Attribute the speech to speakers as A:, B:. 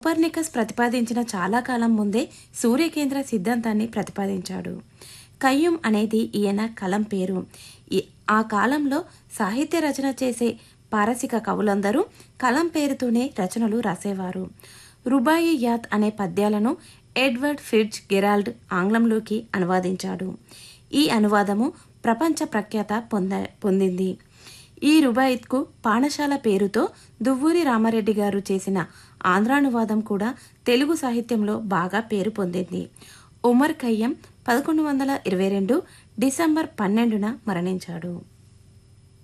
A: Copernicus ప్రతిపాదించిన చాలా కాలం ముందే సూర్యకేంద్ర సిద్ధాంతాన్ని ప్రతిపాదించాడు కయ్యూమ్ అనేది ఈయన కలం పేరు ఈ- ఆ కాలంలో సాహిత్య రచన చేసే పారసిక కవులందరూ కలం పేరుతోనే రచనలు రాసేవారు రుబాయి యాత్ అనే పద్యాలను ఎడ్వర్డ్ ఫిడ్జ్ గెరాల్డ్ ఆంగ్లంలోకి అనువాదించాడు ఈ అనువాదము ప్రపంచ ప్రఖ్యాత పొంద పొందింది ఈ రుబాయిత్కు పాఠశాల పేరుతో దువ్వూరి రామారెడ్డి గారు చేసిన ఆంధ్రానువాదం కూడా తెలుగు సాహిత్యంలో బాగా పేరు పొందింది ఉమర్ ఖయ్యం పదకొండు వందల ఇరవై రెండు డిసెంబర్ పన్నెండున మరణించాడు